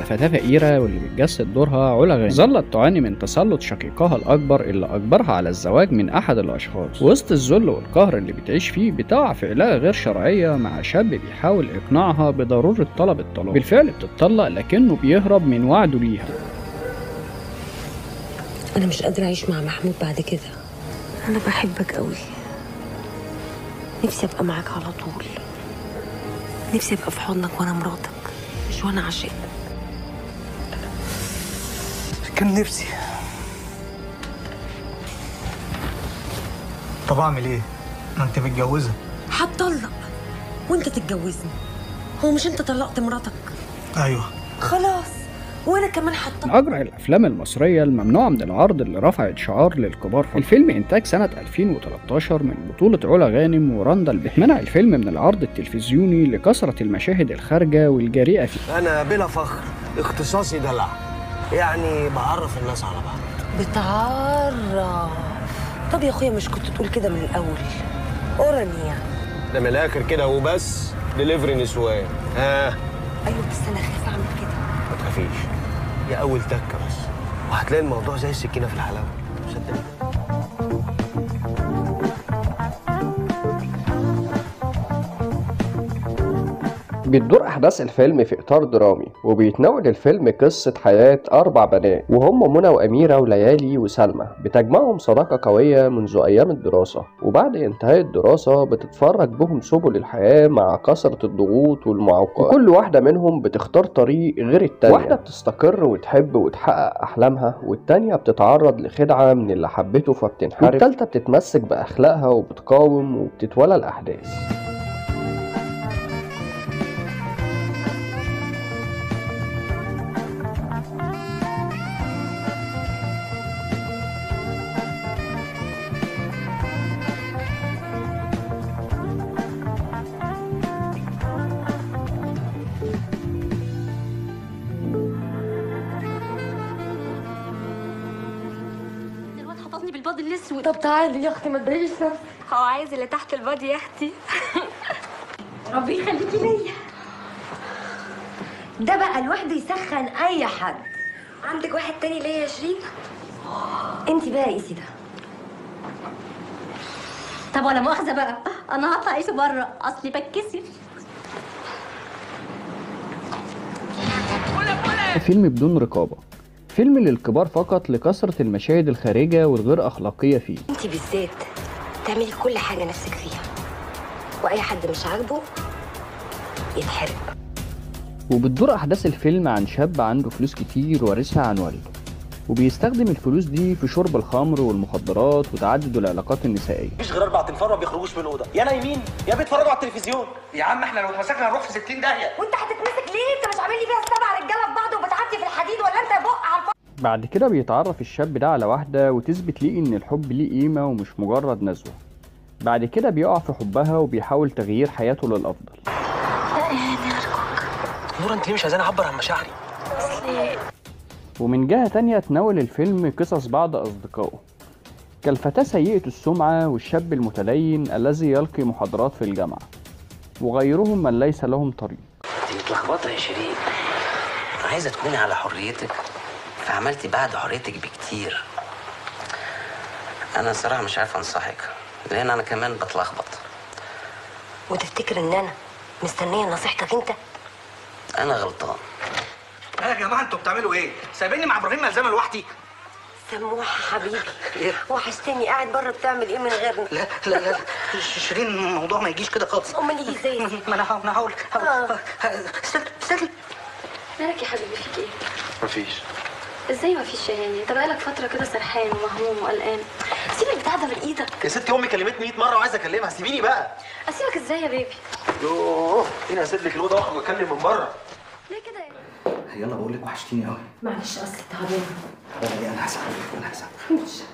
فتاة فقيرة واللي بتجسد دورها علا غانم ظلت تعاني من تسلط شقيقها الأكبر اللي أجبرها على الزواج من أحد الأشخاص وسط الذل والقهر اللي بتعيش فيه بتقع في علاقة غير شرعية مع شاب بيحاول إقناعها بضرورة طلب الطلاق بالفعل بتطلق لكنه بيهرب من وعده ليها أنا مش قادرة أعيش مع محمود بعد كده أنا بحبك قوي نفسي أبقى معاك على طول نفسي أبقى في حضنك وأنا مراتك مش وأنا عشان كان نفسي طب اعمل ايه؟ ما انت متجوزه هتطلق وأنت تتجوزني هو مش أنت طلقت مراتك ايوه خلاص وأنا كمان هتطلق من أجرع الأفلام المصرية الممنوعة من العرض اللي رفعت شعار للكبار فقط. الفيلم إنتاج سنة 2013 من بطولة علا غانم ورندا البحر منع الفيلم من العرض التلفزيوني لكثرة المشاهد الخارجة والجريئة فيه انا بلا فخر اختصاصي دلع يعني بعرف الناس على بعض بتعرف طب يا أخويا مش كنت تقول كده من الأول أوراني يعني ده من الاخر كده وبس دليفري نسوان ها أيوة بس أنا خايفة أعمل كده ما تخافيش يا اول تكه بس وهتلاقي الموضوع زي السكينه في الحلاوه صدقني بتدور أحداث الفيلم في إطار درامي وبيتناول الفيلم قصة حياة أربع بنات وهم منى وأميرة وليالي وسلمى بتجمعهم صداقة قوية منذ أيام الدراسة وبعد انتهاء الدراسة بتتفرج بهم سبل الحياة مع كثرة الضغوط والمعوقات وكل واحدة منهم بتختار طريق غير التانية واحدة بتستقر وتحب وتحقق أحلامها والتانية بتتعرض لخدعة من اللي حبته فبتنحرف والتالتة بتتمسك بأخلاقها وبتقاوم وبتتولى الأحداث الواد حططني بالباضي الاسود طب تعالي يا أختي ما تضايقيش نفسك هو عايز اللي تحت الباضي يا اختي ربي يخليكي ليا ده بقى لوحده يسخن أي حد عندك واحد تاني ليا يا شيرين أنت بقى قيسي ده طب ولا مؤاخذه بقى انا هطلع اعيش بره اصلي بتكسف فيلم بدون رقابة فيلم للكبار فقط لكثرة المشاهد الخارجة والغير أخلاقية فيه أنت بالذات تعملي كل حاجة نفسك فيها وأي حد مش عاجبه يتحرق وبتدور أحداث الفيلم عن شاب عنده فلوس كتير وارثها عن والده وبيستخدم الفلوس دي في شرب الخمر والمخدرات وتعدد العلاقات النسائية مفيش غير اربع تنفار ما بيخرجوش من الاوضه يا نايمين يا بيتفرجوا على التلفزيون يا عم احنا لو اتمسكنا هنروح في 60 داهيه وانت هتتمسك ليه انت مش عامل لي فيها سبع رجاله في بعض وبتعدي في الحديد ولا انت بق على الفاضي بعد كده بيتعرف الشاب ده على واحدة وتثبت ليه إن الحب ليه قيمة ومش مجرد نزوة بعد كده بيقع في حبها وبيحاول تغيير حياته للأفضل نور انت ليه مش عايزاني اعبر عن مشاعري ومن جهة تانية تناول الفيلم قصص بعض أصدقائه كالفتاة سيئة السمعة والشاب المتدين الذي يلقي محاضرات في الجامعة وغيرهم من ليس لهم طريق انت متلخبطه يا شيرين عايزه تكوني على حريتك فعملتي بعد حريتك بكتير انا صراحه مش عارف انصحك لان انا كمان بتلخبط وتفتكر إن أنا مستنية نصيحتك أنت انا غلطان يا جماعه انتوا بتعملوا ايه سايبيني مع ابراهيم ملزمه لوحدي سموحة حبيبي وحشتني قاعد بره بتعمل ايه من غيرنا لا لا لا ش- شيرين الموضوع ما يجيش كده خالص امال يجي ازاي ما انا هحاول- انا هحاول هحاول- استنى استنى مالك يا حبيبي فيك ايه؟ مفيش ازاي ما فيش يعني؟ انت بقالك فترة كده سرحان ومهموم وقلقان سيب البتاع ده من ايدك يا ستي امي كلمتني 100 مره وعايز اكلمها سيبيني بقى اسيبك ازاي يا بيبي؟ يوه هنا هسيب لك الاوضه واخرج اتكلم من بره ليه كده يعني؟ يلا بقول لك وحشتيني قوي معلش اصل تعبانة لا انا هسامحك انا هسامحك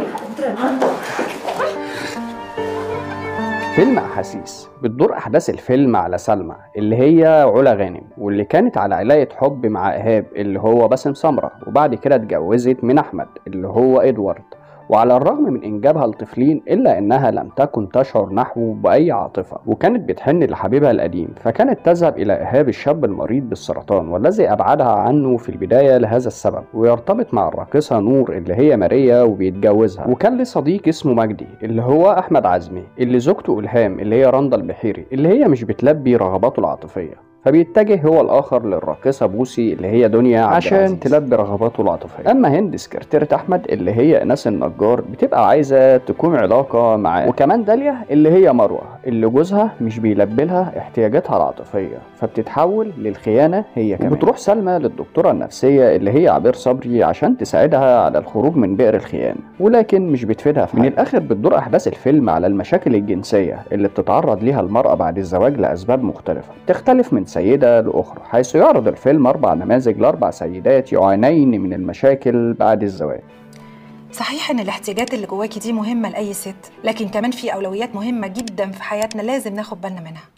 فيلم أحاسيس بتدور أحداث الفيلم على سلمى اللي هي علا غانم واللي كانت على علاقة حب مع إيهاب اللي هو باسم سمرة وبعد كده اتجوزت من أحمد اللي هو إدوارد وعلى الرغم من إنجابها لطفلين إلا إنها لم تكن تشعر نحوه بأي عاطفة وكانت بتحن لحبيبها القديم فكانت تذهب إلى إيهاب الشاب المريض بالسرطان والذي أبعدها عنه في البداية لهذا السبب ويرتبط مع الراقصة نور اللي هي ماريا وبيتجوزها وكان ليه صديق اسمه مجدي اللي هو أحمد عزمي اللي زوجته إلهام اللي هي رندا البحيري اللي هي مش بتلبي رغباته العاطفية فبيتجه هو الآخر للراقصة بوسي اللي هي دنيا عشان تلبي رغباته العاطفية أما هند سكرتيرة أحمد اللي هي إناس النجار بتبقى عايزة تكون علاقة معاه وكمان داليا اللي هي مروة اللي جوزها مش بيلبي لها احتياجاتها العاطفية فبتتحول للخيانة هي كمان وبتروح سلمى للدكتورة النفسية اللي هي عبير صبري عشان تساعدها على الخروج من بئر الخيانة ولكن مش بتفيدها في من الآخر بتدور أحداث الفيلم على المشاكل الجنسية اللي بتتعرض ليها المرأة بعد الزواج لأسباب مختلفة تختلف من سيدة لأخرى حيث يعرض الفيلم أربع نماذج لأربع سيدات يعانين من المشاكل بعد الزواج صحيح ان الاحتياجات اللي جواكي دي مهمه لاي ست لكن كمان في اولويات مهمه جدا في حياتنا لازم ناخد بالنا منها